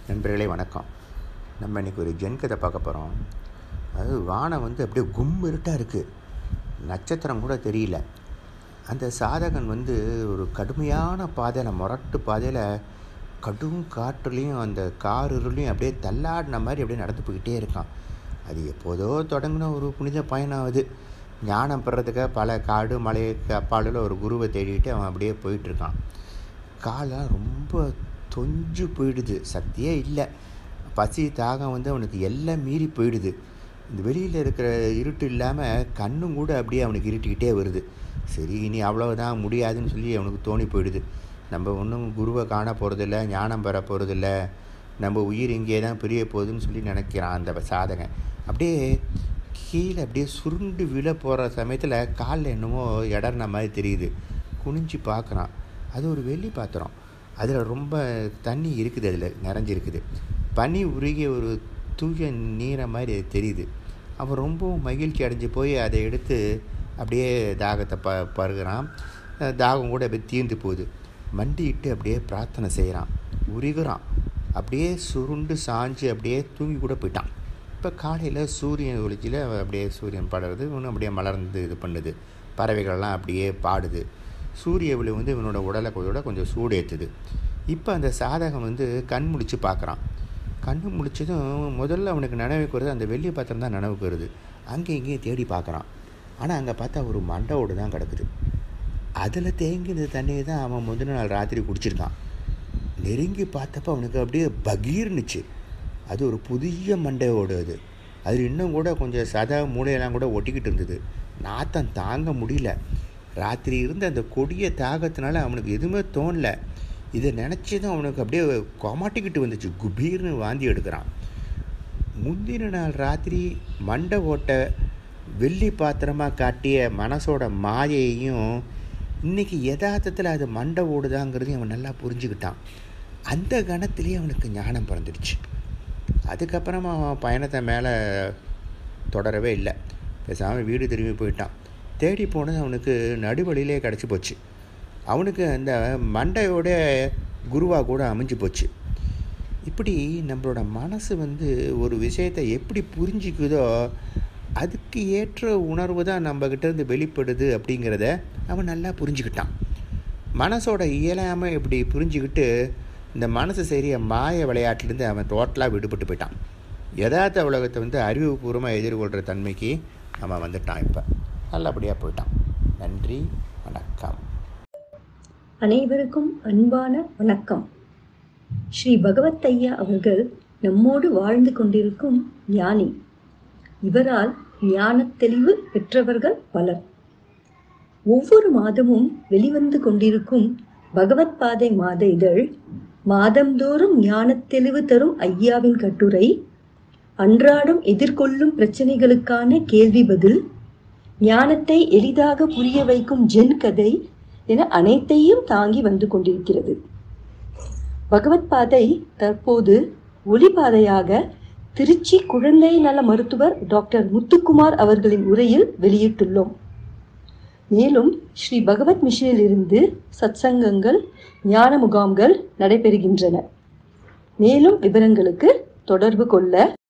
நண்பர்களே வணக்கம் நம்ம இன்றைக்கி ஒரு ஜென் கதை பார்க்க போகிறோம் அதாவது வானம் வந்து அப்படியே கும் இருட்டாக இருக்குது நட்சத்திரம் கூட தெரியல அந்த சாதகன் வந்து ஒரு கடுமையான பாதையில் முரட்டு பாதையில் கடும் காற்றுலேயும் அந்த கார் இருளையும் அப்படியே தள்ளாடின மாதிரி அப்படியே நடந்து போய்கிட்டே இருக்கான் அது எப்போதோ தொடங்கின ஒரு புனித பயணம் அது ஞானம் பெறதுக்காக பல காடு மலைக்கு அப்பாலில் ஒரு குருவை தேடிட்டு அவன் அப்படியே போயிட்டுருக்கான் காலம் ரொம்ப தொஞ்சு போயிடுது சக்தியே இல்லை பசி தாகம் வந்து அவனுக்கு எல்லாம் மீறி போயிடுது இந்த வெளியில் இருக்கிற இருட்டு இல்லாமல் கண்ணும் கூட அப்படியே அவனுக்கு இருட்டிக்கிட்டே வருது சரி இனி அவ்வளவுதான் முடியாதுன்னு சொல்லி அவனுக்கு தோணி போயிடுது நம்ம ஒன்றும் குருவை காண போகிறதில்ல ஞானம் பெற போகிறதில்ல நம்ம உயிர் இங்கே தான் பிரிய போகுதுன்னு சொல்லி நினைக்கிறான் அந்த சாதகன் அப்படியே கீழே அப்படியே சுருண்டு விழ போகிற சமயத்தில் காலில் என்னமோ இடர்ன மாதிரி தெரியுது குனிஞ்சு பார்க்குறான் அது ஒரு வெள்ளி பாத்திரம் அதில் ரொம்ப தண்ணி இருக்குது அதில் நிறைஞ்சிருக்குது பனி உருகிய ஒரு தூய நீரை மாதிரி அது தெரியுது அவன் ரொம்பவும் மகிழ்ச்சி அடைஞ்சு போய் அதை எடுத்து அப்படியே தாகத்தை ப பருகிறான் தாகம் கூட அப்படியே தீர்ந்து போகுது மண்டிட்டு அப்படியே பிரார்த்தனை செய்கிறான் உருகிறான் அப்படியே சுருண்டு சாஞ்சு அப்படியே தூங்கி கூட போயிட்டான் இப்போ காலையில் சூரியன் ஒளிச்சியில் அப்படியே சூரியன் படுறது இன்னும் அப்படியே மலர்ந்து இது பண்ணுது பறவைகள்லாம் அப்படியே பாடுது சூரிய ஒளி வந்து இவனோட உடலை கூட கொஞ்சம் சூடு ஏற்றுது இப்போ அந்த சாதகம் வந்து கண் முழிச்சு பார்க்குறான் கண் முழிச்சதும் முதல்ல அவனுக்கு நினைவுக்கு வருது அந்த வெள்ளி பாத்திரம் தான் நினைவுக்கு வருது அங்கே இங்கேயும் தேடி பார்க்குறான் ஆனால் அங்கே பார்த்தா ஒரு மண்டவோடு தான் கிடக்குது அதில் தேங்கி இந்த தண்ணியை தான் அவன் முந்தின நாள் ராத்திரி குடிச்சிருக்கான் நெருங்கி பார்த்தப்ப அவனுக்கு அப்படியே பகீர்னுச்சு அது ஒரு புதிய மண்டையோடு அது அது இன்னும் கூட கொஞ்சம் சத மூளையெல்லாம் கூட ஒட்டிக்கிட்டு இருந்தது நாத்தம் தாங்க முடியல ராத்திரி இருந்த அந்த கொடிய தாகத்தினால அவனுக்கு எதுவுமே தோணல இதை நினச்சதும் அவனுக்கு அப்படியே கொமாட்டிக்கிட்டு வந்துச்சு குபீர்னு வாந்தி எடுக்கிறான் முந்தின நாள் ராத்திரி மண்டை ஓட்ட வெள்ளி பாத்திரமாக காட்டிய மனசோட மாயையையும் இன்றைக்கி யதார்த்தத்தில் அது மண்டை ஓடுதாங்கிறதையும் அவன் நல்லா புரிஞ்சுக்கிட்டான் அந்த கணத்துலேயே அவனுக்கு ஞானம் பிறந்துடுச்சு அதுக்கப்புறமா அவன் பயணத்தை மேலே தொடரவே இல்லை பேசாமல் வீடு திரும்பி போயிட்டான் தேடி போனது அவனுக்கு நடுவழியிலே கிடச்சி போச்சு அவனுக்கு அந்த மண்டையோட குருவாக கூட அமைஞ்சு போச்சு இப்படி நம்மளோட மனசு வந்து ஒரு விஷயத்தை எப்படி புரிஞ்சிக்குதோ அதுக்கு ஏற்ற உணர்வு தான் நம்மக்கிட்ட இருந்து வெளிப்படுது அப்படிங்கிறத அவன் நல்லா புரிஞ்சுக்கிட்டான் மனசோட இயலாமல் இப்படி புரிஞ்சுக்கிட்டு இந்த மனசு சரிய மாய விளையாட்டிலேருந்து அவன் டோட்டலாக விடுபட்டு போயிட்டான் யதார்த்த உலகத்தை வந்து அறிவுபூர்வமாக எதிர்கொள்கிற தன்மைக்கு அவன் வந்துட்டான் இப்போ நல்லபடியாக போயிட்டான் நன்றி வணக்கம் அனைவருக்கும் அன்பான வணக்கம் ஸ்ரீ பகவத் ஐயா அவர்கள் நம்மோடு வாழ்ந்து கொண்டிருக்கும் ஞானி இவரால் ஞானத் தெளிவு பெற்றவர்கள் பலர் ஒவ்வொரு மாதமும் வெளிவந்து கொண்டிருக்கும் பகவத் பாதை மாத இதழ் மாதந்தோறும் ஞானத் தெளிவு தரும் ஐயாவின் கட்டுரை அன்றாடம் எதிர்கொள்ளும் பிரச்சனைகளுக்கான கேள்வி பதில் ஞானத்தை எளிதாக புரிய வைக்கும் ஜென் கதை என அனைத்தையும் தாங்கி வந்து கொண்டிருக்கிறது பகவத் பாதை தற்போது ஒளிபாதையாக திருச்சி குழந்தை நல மருத்துவர் டாக்டர் முத்துக்குமார் அவர்களின் உரையில் வெளியிட்டுள்ளோம் மேலும் ஸ்ரீ பகவத் மிஷனில் இருந்து சத்சங்கங்கள் ஞான முகாம்கள் நடைபெறுகின்றன மேலும் விவரங்களுக்கு தொடர்பு கொள்ள